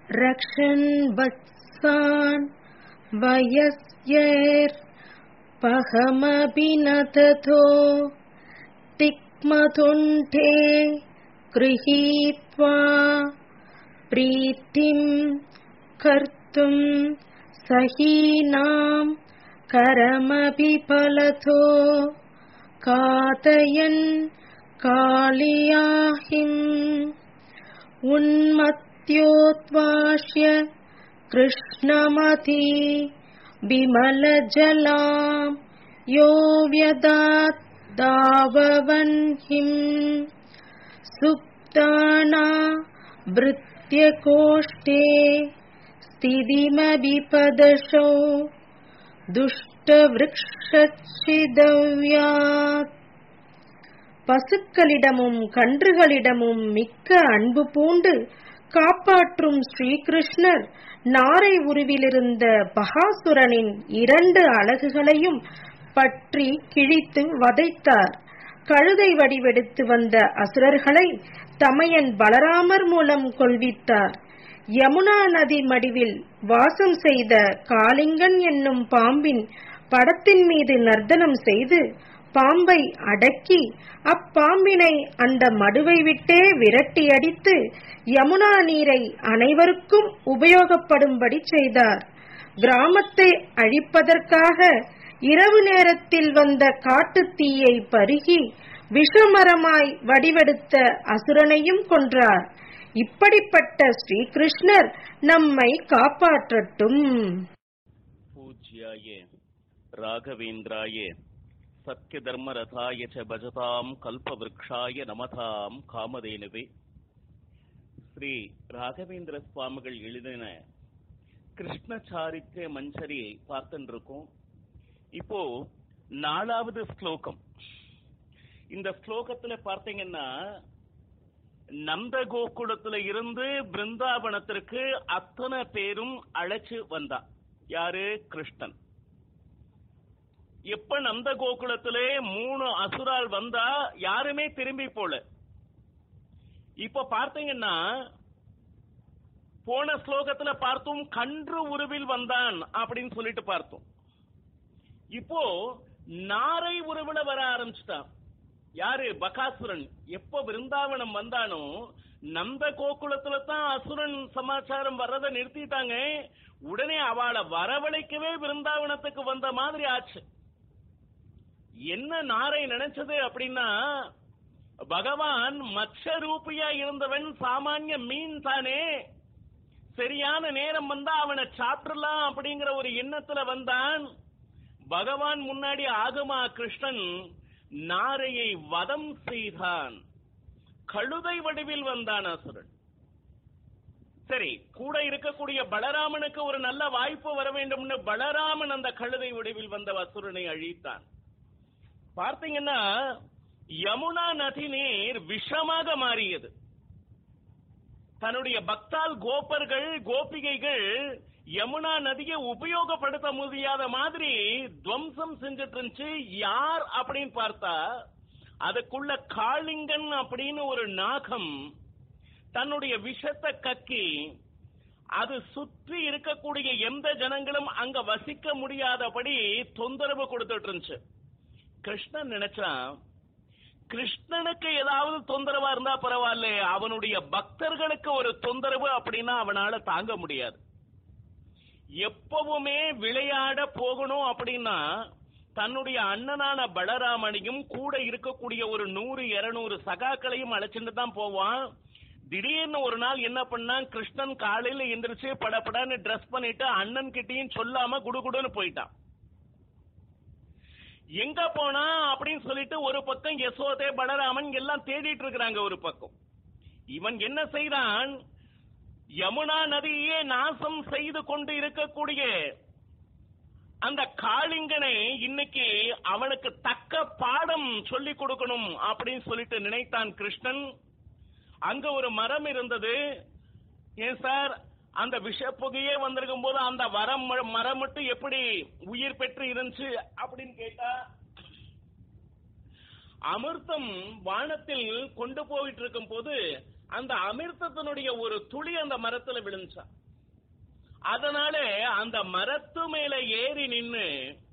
रक्षन् वत्सान् वयस्यैर्पहमपि न तथो तिक्मतुण्ठे गृहीत्वा प्रीतिं कर्तुं सहीनां करमपि फलतो कातयन् कालियाहिम् उन्मत्योद्वाश्य कृष्णमति विमलजलां यो व्यदात् दाववह्निम् सुप्ताना भृत्यकोष्ठे स्थितिमविपदशौ துஷ்டவிருக்ஷிதவ்யாத் பசுக்களிடமும் கன்றுகளிடமும் மிக்க அன்பு பூண்டு காப்பாற்றும் ஸ்ரீகிருஷ்ணர் நாரை உருவிலிருந்த பகாசுரனின் இரண்டு அலகுகளையும் பற்றி கிழித்து வதைத்தார் கழுதை வடிவெடுத்து வந்த அசுரர்களை தமையன் பலராமர் மூலம் கொள்வித்தார் யமுனா நதி மடிவில் வாசம் செய்த காளிங்கன் என்னும் பாம்பின் படத்தின் மீது நர்த்தனம் செய்து பாம்பை அடக்கி அப்பாம்பினை அந்த மடுவை விட்டே விரட்டி அடித்து யமுனா நீரை அனைவருக்கும் உபயோகப்படும்படி செய்தார் கிராமத்தை அழிப்பதற்காக இரவு நேரத்தில் வந்த காட்டுத் தீயை பருகி விஷமரமாய் வடிவெடுத்த அசுரனையும் கொன்றார் இப்படிப்பட்ட ஸ்ரீகிருஷ்ணர் நம்மை காப்பாற்றட்டும் पूज्याय राघवेन्द्राय सत्यधर्मरथाय च भजताम् कल्पवृक्षाय नमताम् காமதேனுவே ஸ்ரீ ராகவேந்திர சுவாமிகள் எழுதின கிருஷ்ண சாரித்திர மஞ்சரி பார்த்துட்டு இருக்கோம் இப்போ நாலாவது ஸ்லோகம் இந்த ஸ்லோகத்துல பார்த்தீங்கன்னா நந்த கோகுலத்துல இருந்து பிருந்தாவனத்திற்கு அத்தனை பேரும் அழைச்சு வந்தா யாரு கிருஷ்ணன் எப்ப நந்த கோகுலத்திலே மூணு அசுரால் வந்தா யாருமே திரும்பி போல இப்ப பார்த்தீங்கன்னா போன ஸ்லோகத்துல பார்த்தோம் கன்று உருவில் வந்தான் அப்படின்னு சொல்லிட்டு பார்த்தோம் இப்போ நாரை உருவில வர ஆரம்பிச்சுட்டான் யாரு பகாசுரன் எப்ப விருந்தாவனம் வந்தானோ நந்த கோகுலத்துல தான் அசுரன் சமாச்சாரம் வர்றதை நிறுத்திட்டாங்க உடனே அவளை வரவழைக்கவே விருந்தாவனத்துக்கு வந்த மாதிரி ஆச்சு என்ன நாரை நினைச்சது அப்படின்னா பகவான் மச்ச ரூபியா இருந்தவன் சாமானிய மீன் தானே சரியான நேரம் வந்தா அவனை சாப்பிடலாம் அப்படிங்கிற ஒரு எண்ணத்துல வந்தான் பகவான் முன்னாடி ஆகமா கிருஷ்ணன் நாரையை வதம் செய்தான் கழுதை வடிவில் வந்தான் அசுரன் சரி கூட இருக்கக்கூடிய பலராமனுக்கு ஒரு நல்ல வாய்ப்பு வர வேண்டும்னு பலராமன் அந்த கழுதை வடிவில் வந்த அசுரனை அழித்தான் பார்த்தீங்கன்னா யமுனா நதி நீர் விஷமாக மாறியது தன்னுடைய பக்தால் கோபர்கள் கோபிகைகள் யமுனா நதியை உபயோகப்படுத்த முடியாத மாதிரி துவம்சம் செஞ்சுட்டு இருந்துச்சு யார் அப்படின்னு பார்த்தா அதுக்குள்ள காளிங்கன் அப்படின்னு ஒரு நாகம் தன்னுடைய விஷத்தை கக்கி அது சுற்றி இருக்கக்கூடிய எந்த ஜனங்களும் அங்க வசிக்க முடியாதபடி தொந்தரவு கொடுத்துட்டு இருந்துச்சு கிருஷ்ணன் நினைச்சான் கிருஷ்ணனுக்கு ஏதாவது தொந்தரவா இருந்தா பரவாயில்ல அவனுடைய பக்தர்களுக்கு ஒரு தொந்தரவு அப்படின்னா அவனால தாங்க முடியாது எப்பவுமே விளையாட போகணும் அப்படின்னா தன்னுடைய அண்ணனான பலராமனையும் கூட இருக்கக்கூடிய ஒரு நூறு இருநூறு சகாக்களையும் அழைச்சிட்டு தான் போவான் திடீர்னு ஒரு நாள் என்ன பண்ணான் கிருஷ்ணன் காலையில எந்திரிச்சு படப்படன்னு ட்ரெஸ் பண்ணிட்டு அண்ணன் கிட்டயும் சொல்லாம குடுகுடுன்னு போயிட்டான் எங்க போனா அப்படின்னு சொல்லிட்டு ஒரு பக்கம் யசோதே பலராமன் எல்லாம் தேடிட்டு இருக்கிறாங்க ஒரு பக்கம் இவன் என்ன செய்தான் யமுனா நதியே நாசம் செய்து கொண்டு இருக்கக்கூடிய அந்த காளிங்கனை இன்னைக்கு அவனுக்கு தக்க பாடம் சொல்லி கொடுக்கணும் அப்படின்னு சொல்லிட்டு நினைத்தான் கிருஷ்ணன் அங்க ஒரு மரம் இருந்தது ஏன் சார் அந்த விஷ புகையே வந்திருக்கும் போது அந்த வரம் மரம் மட்டும் எப்படி உயிர் பெற்று இருந்துச்சு அப்படின்னு கேட்டா அமிர்தம் வானத்தில் கொண்டு போயிட்டு இருக்கும் போது அந்த அமிர்தத்தினுடைய ஒரு துளி அந்த மரத்துல விழுந்துச்சா அதனால அந்த மரத்து மேல ஏறி நின்னு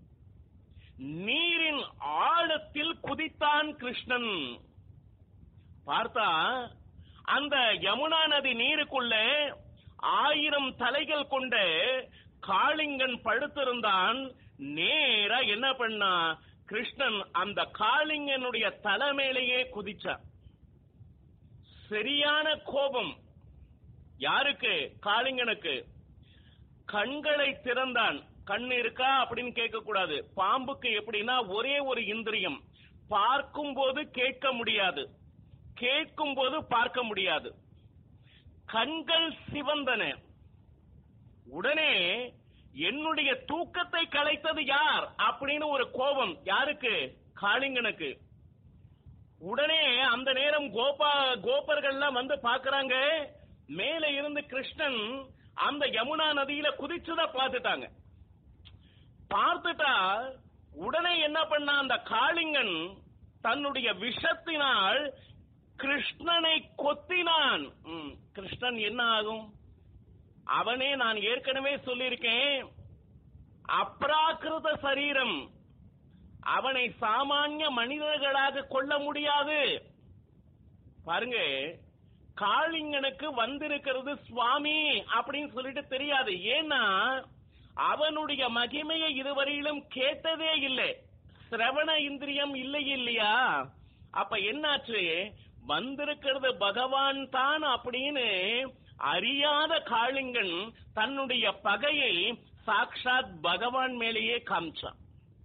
நீரின் ஆழத்தில் குதித்தான் கிருஷ்ணன் பார்த்தா அந்த யமுனா நதி நீருக்குள்ள ஆயிரம் தலைகள் கொண்ட காளிங்கன் படுத்திருந்தான் நேரா என்ன பண்ணா கிருஷ்ணன் அந்த காளிங்கனுடைய தலை மேலேயே குதிச்சான் சரியான கோபம் யாருக்கு காளிங்கனுக்கு கண்களை திறந்தான் கண் இருக்கா அப்படின்னு கேட்க கூடாது பாம்புக்கு எப்படின்னா ஒரே ஒரு இந்திரியம் பார்க்கும் போது கேட்க முடியாது கேட்கும் போது பார்க்க முடியாது கண்கள் சிவந்தன உடனே என்னுடைய தூக்கத்தை கலைத்தது யார் அப்படின்னு ஒரு கோபம் யாருக்கு காளிங்கனுக்கு உடனே அந்த நேரம் கோபா கோபர்கள்லாம் வந்து பாக்குறாங்க மேல இருந்து கிருஷ்ணன் அந்த யமுனா நதியில குதிச்சுத பார்த்துட்டாங்க பார்த்துட்டா உடனே என்ன பண்ணா அந்த காளிங்கன் தன்னுடைய விஷத்தினால் கிருஷ்ணனை கொத்தினான் ம், கிருஷ்ணன் என்ன ஆகும் அவனே நான் ஏற்கனவே சொல்லியிருக்கேன் அப்ராகிருத சரீரம் அவனை சாமானிய மனிதர்களாக கொள்ள முடியாது பாருங்க காளிங்கனுக்கு வந்திருக்கிறது சுவாமி அப்படின்னு சொல்லிட்டு தெரியாது ஏன்னா அவனுடைய மகிமையை இதுவரையிலும் கேட்டதே இல்லை சிரவண இந்திரியம் இல்லை இல்லையா அப்ப என்னாச்சு வந்திருக்கிறது பகவான் தான் அப்படின்னு அறியாத காளிங்கன் தன்னுடைய பகையை சாக்ஷாத் பகவான் மேலேயே காமிச்சான்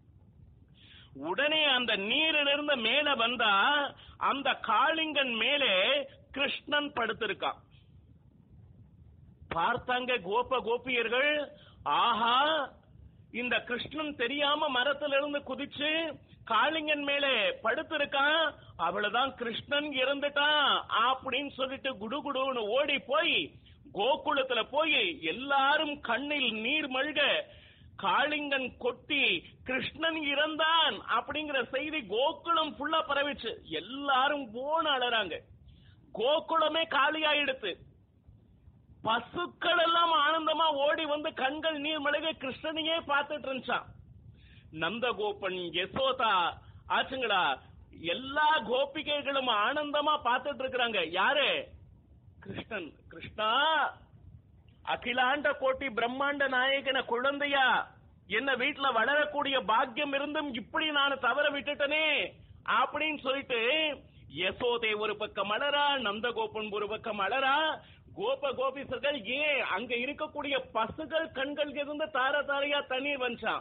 உடனே அந்த நீரிலிருந்து மேல வந்தா அந்த காளிங்கன் மேலே கிருஷ்ணன் படுத்திருக்கான் பார்த்தாங்க கோப கோபியர்கள் ஆஹா இந்த கிருஷ்ணன் தெரியாம மரத்துல இருந்து குதிச்சு காளிங்கன் மேலே படுத்திருக்கான் அவ்வளவுதான் கிருஷ்ணன் இறந்துட்டான் அப்படின்னு சொல்லிட்டு குடுகுடுன்னு ஓடி போய் கோகுலத்துல போய் எல்லாரும் கண்ணில் நீர் மல்க காளிங்கன் கொட்டி கிருஷ்ணன் இறந்தான் அப்படிங்கிற செய்தி கோகுலம் ஃபுல்லா பரவிச்சு எல்லாரும் போன அழறாங்க கோகுலமே காலியாயிடுத்து பசுக்கள் எல்லாம் ஆனந்தமா ஓடி வந்து கண்கள் நீர் மழக கிருஷ்ணனையே பார்த்துட்டு இருந்துச்சான் நந்தகோபன் யசோதா ஆச்சுங்களா எல்லா கோபிகைகளும் ஆனந்தமா பார்த்துட்டு இருக்கிறாங்க யாரு கிருஷ்ணன் கிருஷ்ணா அகிலாண்ட கோட்டி பிரம்மாண்ட நாயகன குழந்தையா என்ன வீட்டுல வளரக்கூடிய பாக்கியம் இருந்தும் இப்படி நான் தவற விட்டுட்டனே அப்படின்னு சொல்லிட்டு யசோதை ஒரு பக்கம் அழறா நந்தகோபன் ஒரு பக்கம் அழறா கோப கோபிசர்கள் ஏன் அங்க இருக்கக்கூடிய பசுகள் கண்கள் இருந்து தார தாரையா தண்ணீர் வந்துச்சான்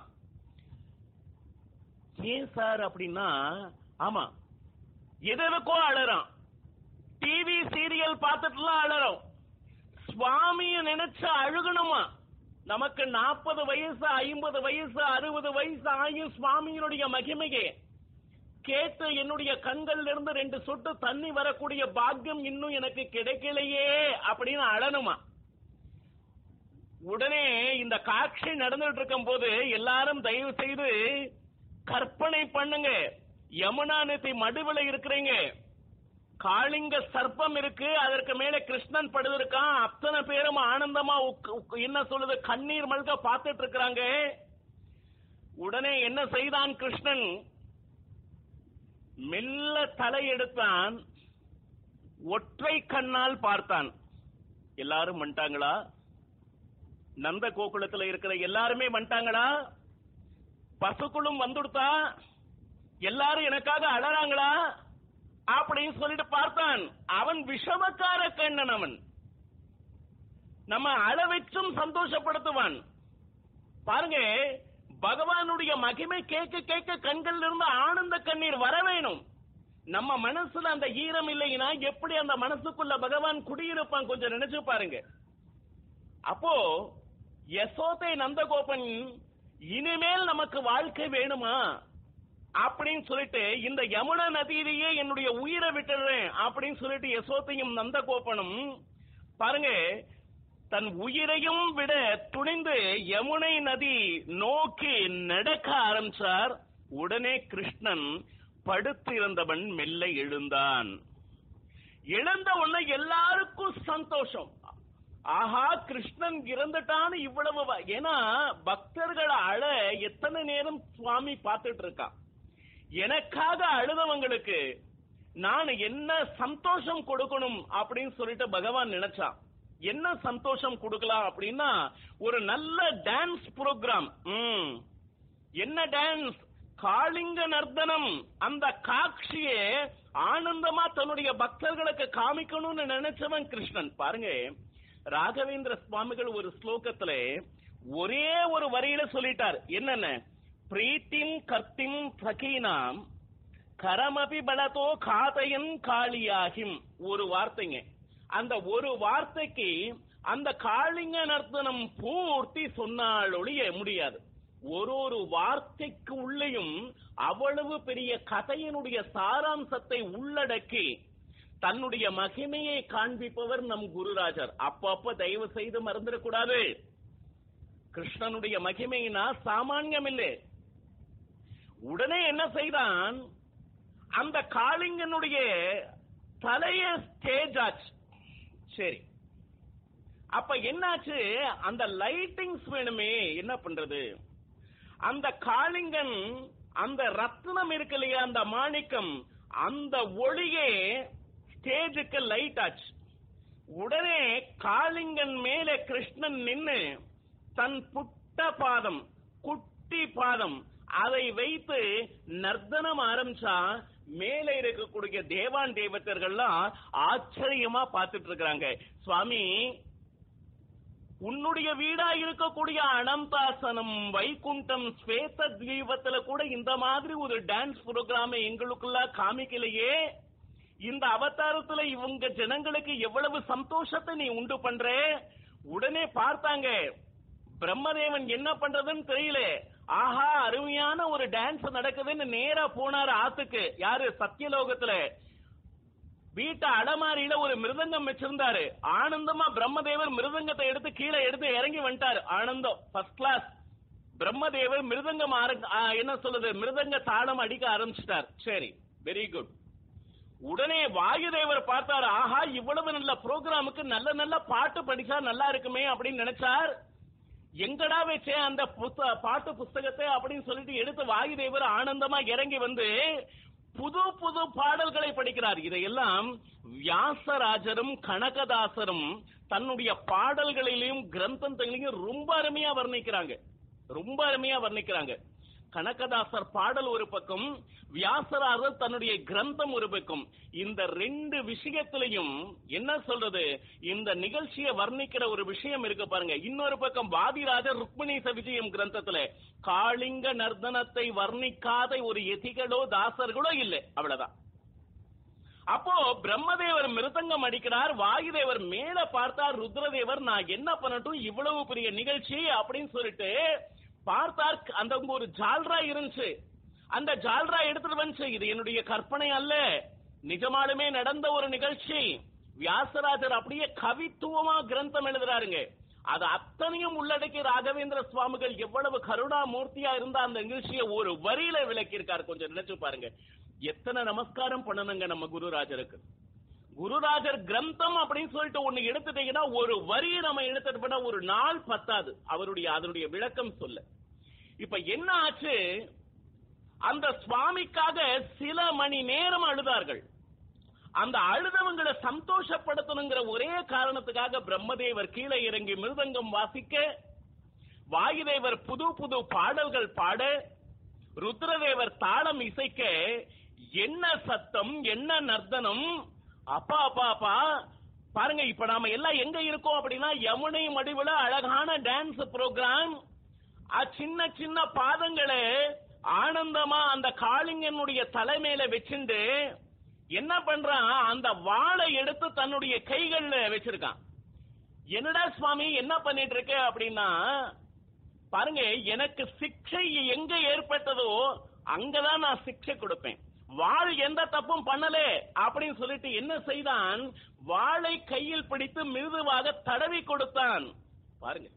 ஏன் சார் அப்படின்னா ஆமா எதற்கோ அழறான் டிவி சீரியல் பார்த்துட்டுலாம் அழறோம் சுவாமிய நினைச்சு அழுகணுமா நமக்கு நாற்பது வயசு ஐம்பது வயசு அறுபது வயசு ஆகியும் சுவாமியினுடைய மகிமையே கேட்டு என்னுடைய கண்கள்ல இருந்து ரெண்டு சொட்டு தண்ணி வரக்கூடிய பாக்கியம் இன்னும் எனக்கு கிடைக்கலையே அப்படின்னு அழணுமா உடனே இந்த காட்சி நடந்துட்டு இருக்கும் போது எல்லாரும் தயவு செய்து கற்பனை பண்ணுங்க யமுனா நதி மடுவுல இருக்கிறீங்க காளிங்க சர்ப்பம் இருக்கு அதற்கு மேல கிருஷ்ணன் படுத்திருக்கான் அத்தனை பேரும் ஆனந்தமா உக்- உக்- என்ன சொல்லுது கண்ணீர் மல்க பார்த்துட்டு இருக்கிறாங்க உடனே என்ன செய்தான் கிருஷ்ணன் மெல்ல தலை எடுத்தான் ஒற்றை கண்ணால் பார்த்தான் எல்லாரும் வந்துட்டாங்களா நந்த கோகுலத்துல இருக்கிற எல்லாருமே வந்துட்டாங்களா பசுக்களும் வந்துடுத்தா எல்லாரும் எனக்காக அழறாங்களா அப்படின்னு சொல்லிட்டு பார்த்தான் அவன் விஷமக்கார கண்ணன் அவன் நம்ம அழ வச்சும் சந்தோஷப்படுத்துவான் பாருங்க பகவானுடைய மகிமை கேட்க கேட்க கண்கள்ல இருந்து ஆனந்த கண்ணீர் வர வேணும் நம்ம மனசுல அந்த ஈரம் இல்லைன்னா எப்படி அந்த மனசுக்குள்ள பகவான் குடியிருப்பான் கொஞ்சம் நினைச்சு பாருங்க அப்போ யசோதை நந்தகோபன் இனிமேல் நமக்கு வாழ்க்கை வேணுமா அப்படின்னு சொல்லிட்டு இந்த யமுனா நதியிலேயே என்னுடைய உயிரை விட்டுறேன் அப்படின்னு சொல்லிட்டு யசோதையும் நந்தகோபனும் பாருங்க தன் உயிரையும் விட துணிந்து யமுனை நதி நோக்கி நடக்க ஆரம்பிச்சார் உடனே கிருஷ்ணன் படுத்திருந்தவன் மெல்ல எழுந்தான் எழுந்த உடனே எல்லாருக்கும் சந்தோஷம் ஆஹா கிருஷ்ணன் இறந்துட்டான்னு இவ்வளவு வ- ஏன்னா பக்தர்களை அழ எத்தனை நேரம் சுவாமி பார்த்துட்டு இருக்கான் எனக்காக அழுதவங்களுக்கு நான் என்ன சந்தோஷம் கொடுக்கணும் அப்படின்னு சொல்லிட்டு பகவான் நினைச்சான் என்ன சந்தோஷம் கொடுக்கலாம் அப்படின்னா ஒரு நல்ல டான்ஸ் ப்ரோக்ராம் என்ன டான்ஸ் காளிங்க நர்த்தனம் அந்த காட்சியை ஆனந்தமா தன்னுடைய பக்தர்களுக்கு காமிக்கணும்னு நினைச்சவன் கிருஷ்ணன் பாருங்க ராகவேந்திர சுவாமிகள் ஒரு ஸ்லோகத்துல ஒரே ஒரு வரியில சொல்லிட்டார் என்னென்ன பிரீத்திம் கர்த்திம் சகீனாம் கரமபி பலதோ காதையன் காளியாகிம் ஒரு வார்த்தைங்க அந்த ஒரு வார்த்தைக்கு அந்த காளிங்க நர்த்தனம் பூர்த்தி சொன்னால் ஒழிய முடியாது ஒரு ஒரு வார்த்தைக்கு உள்ளேயும் அவ்வளவு பெரிய கதையினுடைய சாராம்சத்தை உள்ளடக்கி தன்னுடைய மகிமையை காண்பிப்பவர் நம் குருராஜர் அப்பப்ப தயவு செய்து மறந்துடக்கூடாது கிருஷ்ணனுடைய மகிமைனா சாமான்யம் இல்லை உடனே என்ன செய்தான் அந்த காளிங்கனுடைய தலைய ஸ்டேஜ் ஆச்சு சரி அப்ப என்னாச்சு அந்த லைட்டிங்ஸ் வேணுமே என்ன பண்றது அந்த காளிங்கன் அந்த ரத்னம் இருக்கு இல்லையா அந்த மாணிக்கம் அந்த ஒளியே ஸ்டேஜுக்கு லைட் ஆச்சு உடனே காளிங்கன் மேலே கிருஷ்ணன் நின்னு தன் புட்ட பாதம் குட்டி பாதம் அதை வைத்து நர்த்தனம் ஆரம்பிச்சா மேலே இருக்கக்கூடிய தேவான் தேவத்தர்கள்லாம் ஆச்சரியமா பார்த்துட்டு இருக்கிறாங்க சுவாமி உன்னுடைய வீடா இருக்கக்கூடிய அனந்தாசனம் வைகுண்டம் ஸ்வேத தீபத்துல கூட இந்த மாதிரி ஒரு டான்ஸ் ப்ரோக்ராம் எங்களுக்குள்ள காமிக்கலையே இந்த அவதாரத்துல இவங்க ஜனங்களுக்கு எவ்வளவு சந்தோஷத்தை நீ உண்டு பண்ற உடனே பார்த்தாங்க பிரம்மதேவன் என்ன பண்றதுன்னு தெரியல ஆஹா அருமையான ஒரு டான்ஸ் நடக்குதுன்னு நேரா போனாரு ஆத்துக்கு யாரு சத்தியலோகத்துல வீட்டு அடமாரியில ஒரு மிருதங்கம் வச்சிருந்தாரு ஆனந்தமா பிரம்மதேவர் மிருதங்கத்தை எடுத்து கீழே எடுத்து இறங்கி வந்துட்டாரு ஆனந்தம் ஃபர்ஸ்ட் கிளாஸ் பிரம்மதேவர் மிருதங்கம் ஆர- ஆ, என்ன சொல்லுது மிருதங்க தாளம் அடிக்க ஆரம்பிச்சிட்டார் சரி வெரி குட் உடனே வாயுதேவர் பார்த்தாரு ஆஹா இவ்வளவு நல்ல ப்ரோக்ராமுக்கு நல்ல நல்ல பாட்டு படிச்சா நல்லா இருக்குமே அப்படின்னு நினைச்சார் எங்கடா வச்சே அந்த புத்த- பாட்டு புஸ்தகத்தை அப்படின்னு சொல்லிட்டு எடுத்து வாயுதேவர் ஆனந்தமா இறங்கி வந்து புது புது பாடல்களை படிக்கிறார் இதையெல்லாம் வியாசராஜரும் கனகதாசரும் தன்னுடைய பாடல்களிலையும் கிரந்தங்களிலையும் ரொம்ப அருமையா வர்ணிக்கிறாங்க ரொம்ப அருமையா வர்ணிக்கிறாங்க கனகதாசர் பாடல் ஒரு பக்கம் வியாசராஜர் தன்னுடைய கிரந்தம் ஒரு பக்கம் இந்த ரெண்டு விஷயத்திலையும் என்ன சொல்றது இந்த நிகழ்ச்சியை வர்ணிக்கிற ஒரு விஷயம் இருக்கு பாருங்க இன்னொரு பக்கம் வாதிராஜர் ருக்மிணீச விஜயம் கிரந்தத்துல காளிங்க நர்தனத்தை வர்ணிக்காத ஒரு எதிகளோ தாசர்களோ இல்லை அவ்வளவுதான் அப்போ பிரம்மதேவர் மிருதங்கம் அடிக்கிறார் வாயுதேவர் மேல பார்த்தார் ருத்ரதேவர் நான் என்ன பண்ணட்டும் இவ்வளவு பெரிய நிகழ்ச்சி அப்படின்னு சொல்லிட்டு பார்த்தார் அந்த அங்க ஒரு ஜால்ரா இருந்துச்சு அந்த ஜால்ரா எடுத்துட்டு வந்துச்சு இது என்னுடைய கற்பனை அல்ல நிஜமாலுமே நடந்த ஒரு நிகழ்ச்சி வியாசராஜர் அப்படியே கவித்துவமா கிரந்தம் எழுதுறாருங்க அது அத்தனையும் உள்ளடக்கி ராகவேந்திர சுவாமிகள் எவ்வளவு கருணா மூர்த்தியா இருந்த அந்த நிகழ்ச்சியை ஒரு வரியில விளக்கியிருக்காரு கொஞ்சம் நினைச்சு பாருங்க எத்தனை நமஸ்காரம் பண்ணணுங்க நம்ம குருராஜருக்கு குருராஜர் கிரந்தம் அப்படின்னு சொல்லிட்டு ஒண்ணு எடுத்துட்டீங்கன்னா ஒரு வரி நம்ம எடுத்துட்டு போனா ஒரு நாள் பத்தாது அவருடைய அதனுடைய விளக்கம் சொல்ல இப்ப என்ன ஆச்சு அந்த சுவாமிக்காக சில மணி நேரம் அழுதார்கள் அந்த அழுதவங்களை சந்தோஷப்படுத்தணுங்கிற ஒரே காரணத்துக்காக பிரம்மதேவர் கீழே இறங்கி மிருதங்கம் வாசிக்க வாயுதேவர் புது புது பாடல்கள் பாட ருத்ரதேவர் தாளம் இசைக்க என்ன சத்தம் என்ன நர்த்தனம் அப்பா அப்பா அப்பா பாருங்க இப்ப நாம எல்லாம் எங்க இருக்கோம் அப்படின்னா யமுனை மடிவுல அழகான டான்ஸ் ப்ரோக்ராம் சின்ன சின்ன பாதங்களை ஆனந்தமா அந்த காளிங்கனுடைய தலைமையில வச்சுண்டு என்ன பண்றான் அந்த வாளை எடுத்து தன்னுடைய கைகள்ல வச்சிருக்கான் என்னடா சுவாமி என்ன பண்ணிட்டு இருக்க அப்படின்னா பாருங்க எனக்கு சிக்ஷை எங்க ஏற்பட்டதோ அங்கதான் நான் சிக்ஷை கொடுப்பேன் வாழ் எந்த தப்பும் பண்ணல அப்படின்னு சொல்லிட்டு என்ன செய்தான் வாளை கையில் பிடித்து மிருதுவாக தடவி கொடுத்தான் பாருங்க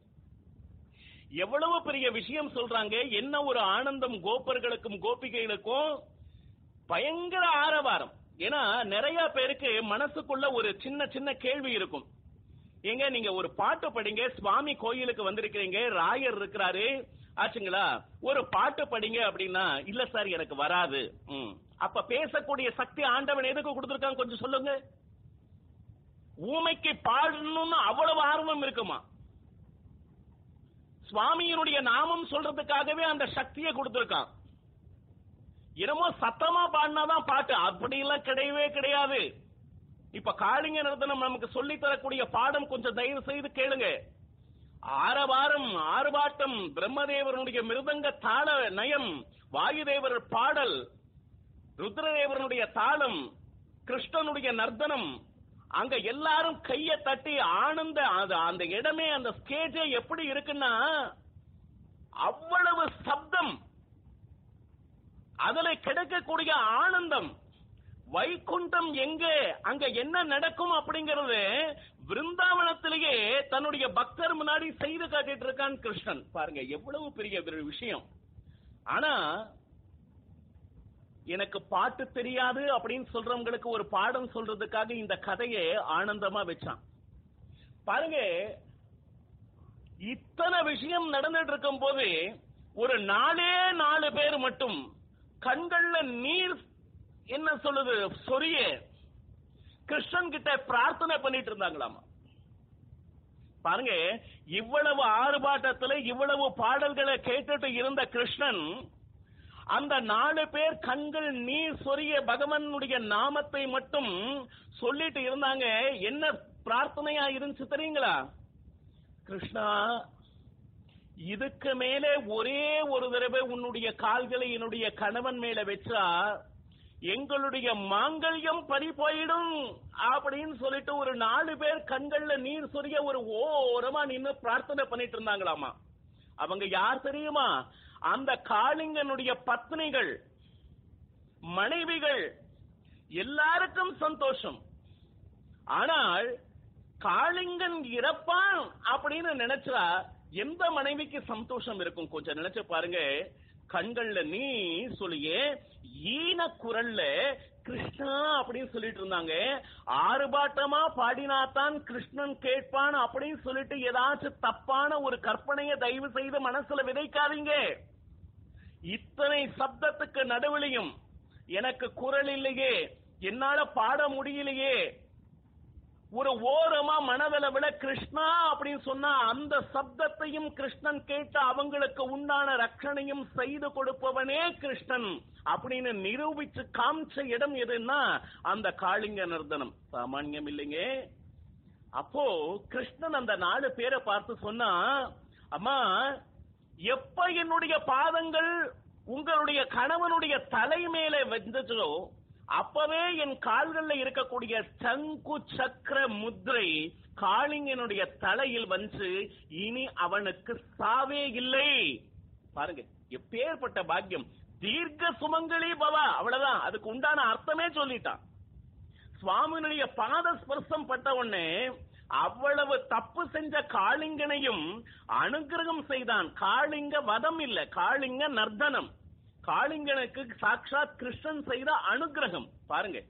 எவ்வளவு பெரிய விஷயம் சொல்றாங்க என்ன ஒரு ஆனந்தம் கோப்பர்களுக்கும் கோபிகைகளுக்கும் பயங்கர ஆரவாரம் ஏன்னா நிறைய பேருக்கு மனசுக்குள்ள ஒரு சின்ன சின்ன கேள்வி இருக்கும் ஏங்க நீங்க ஒரு பாட்டு படிங்க சுவாமி கோயிலுக்கு வந்திருக்கிறீங்க ராயர் இருக்கிறாரு ஆச்சுங்களா ஒரு பாட்டு படிங்க அப்படின்னா இல்ல சார் எனக்கு வராது ம். அப்ப பேசக்கூடிய சக்தி ஆண்டவன் எதுக்கு கொடுத்திருக்கான் கொஞ்சம் சொல்லுங்க ஊமைக்கு பாடணும்னு அவ்வளவு ஆர்வம் இருக்குமா சுவாமியினுடைய நாமம் சொல்றதுக்காகவே அந்த சக்தியை கொடுத்திருக்கான் என்னமோ சத்தமா பாடினாதான் பாட்டு அப்படி எல்லாம் கிடையவே கிடையாது இப்ப காளிங்க நிறுத்தனம் நமக்கு சொல்லி தரக்கூடிய பாடம் கொஞ்சம் தயவு செய்து கேளுங்க ஆரவாரம் ஆர்ப்பாட்டம் பிரம்மதேவருடைய மிருதங்க தாள நயம் வாயுதேவர் பாடல் ருத்ரதேவனுடைய தாளம் கிருஷ்ணனுடைய நர்த்தனம் அங்க எல்லாரும் கைய தட்டி ஆனந்த அது- அந்த இடமே அந்த ஸ்டேஜே எப்படி இருக்குன்னா அவ்வளவு சப்தம் அதுல கிடைக்கக்கூடிய ஆனந்தம் வைகுண்டம் எங்கே அங்க என்ன நடக்கும் அப்படிங்கறது விருந்தாவனத்திலேயே தன்னுடைய பக்தர் முன்னாடி செய்து காட்டிட்டு இருக்கான் கிருஷ்ணன் பாருங்க எவ்வளவு பெரிய ஒரு விஷயம் ஆனா எனக்கு பாட்டு தெரியாது அப்படின்னு சொல்றவங்களுக்கு ஒரு பாடம் சொல்றதுக்காக இந்த கதையை ஆனந்தமா வச்சான் பாருங்க இத்தனை விஷயம் நடந்துட்டு இருக்கும் போது ஒரு நாலே நாலு பேர் மட்டும் கண்கள்ல நீர் என்ன சொல்லுது சொரிய கிருஷ்ணன் கிட்ட பிரார்த்தனை பண்ணிட்டு இருந்தாங்களாமா பாருங்க இவ்வளவு ஆர்ப்பாட்டத்துல இவ்வளவு பாடல்களை கேட்டுட்டு இருந்த கிருஷ்ணன் அந்த நாலு பேர் கண்கள் நீர் சொரிய பகவானுடைய நாமத்தை மட்டும் சொல்லிட்டு இருந்தாங்க என்ன பிரார்த்தனையா இருந்துச்சு தெரியுங்களா கிருஷ்ணா இதுக்கு மேலே ஒரே ஒரு தடவை உன்னுடைய கால்களை என்னுடைய கணவன் மேல வச்சா எங்களுடைய மாங்கல்யம் பறி போயிடும் அப்படின்னு சொல்லிட்டு ஒரு நாலு பேர் கண்கள்ல நீர் சொரிய ஒரு ஓரமா நின்னு பிரார்த்தனை பண்ணிட்டு இருந்தாங்களாமா அவங்க யார் தெரியுமா அந்த காளிங்கனுடைய பத்னிகள் மனைவிகள் எல்லாருக்கும் சந்தோஷம் ஆனால் காளிங்கன் இறப்பான் அப்படின்னு நினைச்சா எந்த மனைவிக்கு சந்தோஷம் இருக்கும் கொஞ்சம் நினைச்சு பாருங்க கண்கள்ல நீ சொல்லியே ஈன குரல்ல கிருஷ்ணா அப்படின்னு சொல்லிட்டு இருந்தாங்க ஆறுபாட்டமா பாடினாதான் கிருஷ்ணன் கேட்பான் அப்படின்னு சொல்லிட்டு ஏதாச்சும் தப்பான ஒரு கற்பனையை தயவு செய்து மனசுல விதைக்காதீங்க இத்தனை சப்தத்துக்கு நடுவிலையும் எனக்கு குரல் இல்லையே என்னால பாட முடியலையே ஒரு ஓரமா மனதளவுல கிருஷ்ணா அப்படின்னு சொன்னா அந்த சப்தத்தையும் கிருஷ்ணன் கேட்டு அவங்களுக்கு உண்டான ரட்சணையும் செய்து கொடுப்பவனே கிருஷ்ணன் அப்படின்னு நிரூபிச்சு காமிச்ச இடம் எதுன்னா அந்த காளிங்க நர்தனம் சாமானியம் இல்லைங்க அப்போ கிருஷ்ணன் அந்த நாலு பேரை பார்த்து சொன்னா அம்மா எப்ப என்னுடைய பாதங்கள் உங்களுடைய கணவனுடைய தலை மேல வந்துச்சோ அப்பவே என் கால்கள்ல இருக்கக்கூடிய சங்கு சக்கர முத்ரை காளிங்கனுடைய தலையில் வந்து இனி அவனுக்கு சாவே இல்லை பாருங்க எப்பேற்பட்ட பாக்கியம் தீர்க்க சுமங்கலி பவா அவ்வளவுதான் அதுக்கு உண்டான அர்த்தமே சொல்லிட்டான் சுவாமியினுடைய பாத ஸ்பர்சம் பட்ட உடனே அவ்வளவு தப்பு செஞ்ச காளிங்கனையும் அனுகிரகம் செய்தான் காளிங்க வதம் இல்ல காளிங்க நர்தனம் காளிங்கனுக்கு சாட்சாத் கிருஷ்ணன் செய்த அனுகிரகம் பாருங்க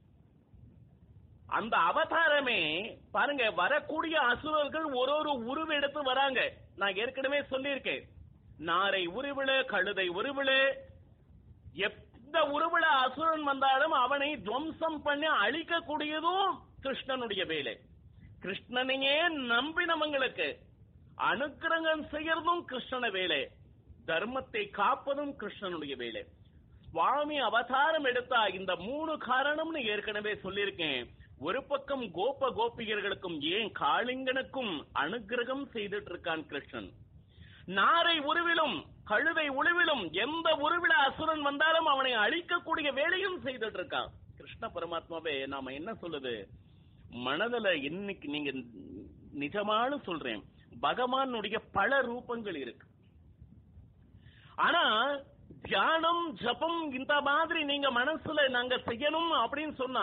அந்த அவதாரமே பாருங்க வரக்கூடிய அசுரர்கள் ஒரு ஒரு உருவெடுத்து வராங்க நான் ஏற்கனவே சொல்லியிருக்கேன் நாரை உருவிழ கழுதை உருவிழ எந்த உருவிழ அசுரன் வந்தாலும் அவனை துவம்சம் பண்ணி அழிக்கக்கூடியதும் கிருஷ்ணனுடைய வேலை கிருஷ்ணனையே நம்பினவங்களுக்கு அனுக்கிரகம் செய்யறதும் கிருஷ்ணன வேலை தர்மத்தை காப்பதும் கிருஷ்ணனுடைய வேலை சுவாமி அவதாரம் எடுத்தா இந்த மூணு காரணம்னு ஏற்கனவே சொல்லியிருக்கேன் ஒரு பக்கம் கோப கோபிகர்களுக்கும் ஏன் காளிங்கனுக்கும் அனுகிரகம் செய்துட்டு இருக்கான் கிருஷ்ணன் நாரை உருவிலும் கழுதை உருவிலும் எந்த உருவில அசுரன் வந்தாலும் அவனை அழிக்கக்கூடிய வேலையும் செய்துட்டு இருக்கான் கிருஷ்ண பரமாத்மாவே நாம என்ன சொல்லுது மனதுல இன்னைக்கு நீங்க நிஜமானு சொல்றேன் பகவானுடைய பல ரூபங்கள் இருக்கு ஆனா தியானம் ஜபம் இந்த மாதிரி நீங்க மனசுல நாங்க செய்யணும் அப்படின்னு சொன்னா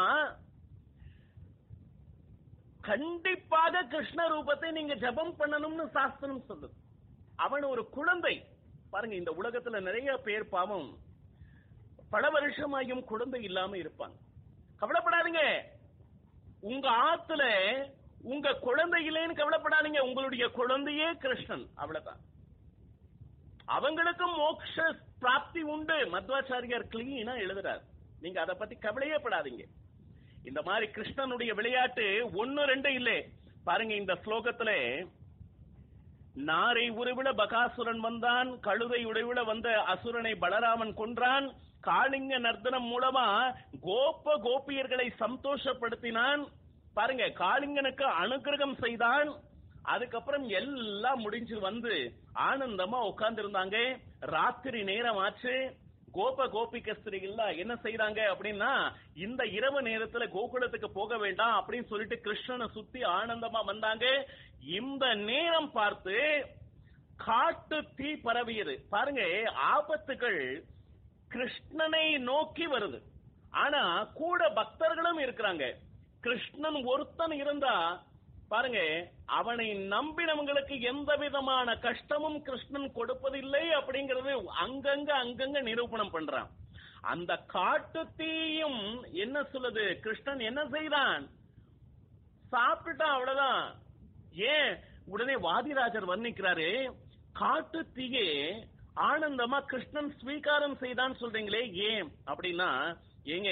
கண்டிப்பாக கிருஷ்ண ரூபத்தை நீங்க ஜபம் பண்ணணும்னு சாஸ்திரம் சொல்லுது அவன் ஒரு குழந்தை பாருங்க இந்த உலகத்துல நிறைய பேர் பாவம் பல வருஷமாயும் குழந்தை இல்லாம இருப்பாங்க கவலைப்படாதீங்க உங்க ஆத்துல உங்க குழந்தை இல்லைன்னு கவலைப்படாதீங்க உங்களுடைய குழந்தையே கிருஷ்ணன் அவ்வளவுதான் அவங்களுக்கும் மோட்ச பிராப்தி உண்டு மத்வாச்சாரியார் கிளீனா எழுதுறார் நீங்க அதை பத்தி கவலையே படாதீங்க இந்த மாதிரி கிருஷ்ணனுடைய விளையாட்டு ஒன்னு ரெண்டு இல்லே பாருங்க இந்த ஸ்லோகத்துல நாரை உருவிட பகாசுரன் வந்தான் கழுதை உடைவிட வந்த அசுரனை பலராமன் கொன்றான் காளிங்க நர்த்தனம் மூலமா கோப கோபியர்களை சந்தோஷப்படுத்தினான் பாருங்க காளிங்கனுக்கு அனுகிரகம் செய்தான் அதுக்கப்புறம் எல்லாம் முடிஞ்சு வந்து ஆனந்தமா உட்கார்ந்து இருந்தாங்க ராத்திரி நேரம் ஆச்சு கோப கோபிகஸ்திரிகள் என்ன செய்யறாங்க அப்படின்னா இந்த இரவு நேரத்துல கோகுலத்துக்கு போக வேண்டாம் அப்படின்னு சொல்லிட்டு கிருஷ்ணனை சுத்தி ஆனந்தமா வந்தாங்க இந்த நேரம் பார்த்து காட்டு தீ பரவியது பாருங்க ஆபத்துகள் கிருஷ்ணனை நோக்கி வருது ஆனா கூட பக்தர்களும் இருக்கிறாங்க கிருஷ்ணன் ஒருத்தன் இருந்தா பாருங்க அவனை நம்பினவங்களுக்கு எந்த விதமான கஷ்டமும் கிருஷ்ணன் கொடுப்பதில்லை அப்படிங்கறது அங்கங்க அங்கங்க நிரூபணம் பண்றான் அந்த காட்டு தீயும் என்ன சொல்லுது கிருஷ்ணன் என்ன செய்தான் சாப்பிட்டுட்டான் அவ்வளவுதான் ஏன் உடனே வாதிராஜர் வர்ணிக்கிறாரு காட்டு தீயே ஆனந்தமா கிருஷ்ணன் ஸ்வீகாரம் செய்தான் சொல்றீங்களே ஏன் அப்படின்னா ஏங்க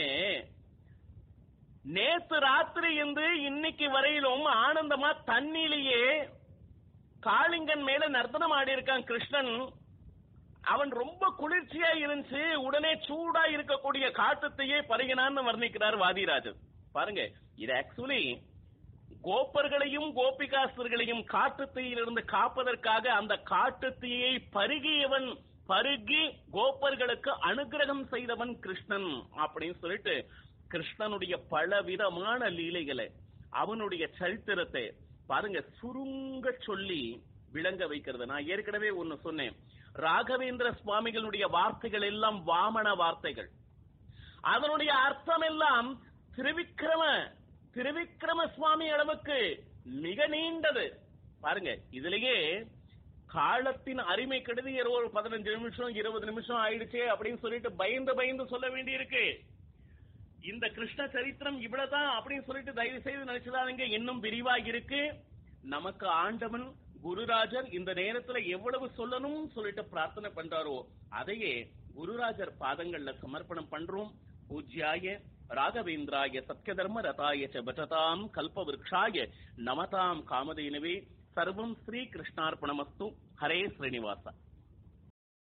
நேத்து ராத்திரி இருந்து இன்னைக்கு வரையிலும் ஆனந்தமா தண்ணிலேயே காளிங்கன் மேல நர்த்தனம் ஆடி இருக்கான் கிருஷ்ணன் அவன் ரொம்ப குளிர்ச்சியா இருந்துச்சு உடனே சூடா இருக்கக்கூடிய காட்டுத்தையே பருகினான்னு வர்ணிக்கிறார் வாதிராஜர் பாருங்க இது ஆக்சுவலி கோப்பர்களையும் கோபிகாஸ்தர்களையும் காட்டுத்தீயிலிருந்து காப்பதற்காக அந்த காட்டுத்தீயை பருகியவன் பருகி கோப்பர்களுக்கு அனுகிரகம் செய்தவன் கிருஷ்ணன் அப்படின்னு சொல்லிட்டு கிருஷ்ணனுடைய பலவிதமான லீலைகளை அவனுடைய சரித்திரத்தை பாருங்க சுருங்க சொல்லி விளங்க வைக்கிறது நான் ஏற்கனவே ஒன்னு சொன்னேன் ராகவேந்திர சுவாமிகளுடைய வார்த்தைகள் எல்லாம் வாமன வார்த்தைகள் அதனுடைய அர்த்தம் எல்லாம் திருவிக்கிரம திருவிக்கிரம சுவாமி அளவுக்கு மிக நீண்டது பாருங்க இதுலயே காலத்தின் அருமை கெடுதி ஒரு பதினஞ்சு நிமிஷம் இருபது நிமிஷம் ஆயிடுச்சே அப்படின்னு சொல்லிட்டு பயந்து பயந்து சொல்ல வேண்டி இருக்கு இந்த கிருஷ்ண சரித்திரம் இவ்வளவுதான் அப்படின்னு சொல்லிட்டு தயவு செய்து நினைச்சதானுங்க இன்னும் விரிவா இருக்கு நமக்கு ஆண்டவன் குருராஜர் இந்த நேரத்துல எவ்வளவு சொல்லணும் சொல்லிட்டு பிரார்த்தனை பண்றாரோ அதையே குருராஜர் பாதங்கள்ல சமர்ப்பணம் பண்றோம் பூஜ்யாய ராகவேந்திராய சத்யதர்ம ரதாய ச பஜதாம் கல்ப விருக்ஷாய நமதாம் காமதேனவே சர்வம் ஸ்ரீ கிருஷ்ணார்ப்பணமஸ்து ஹரே ஸ்ரீனிவாசா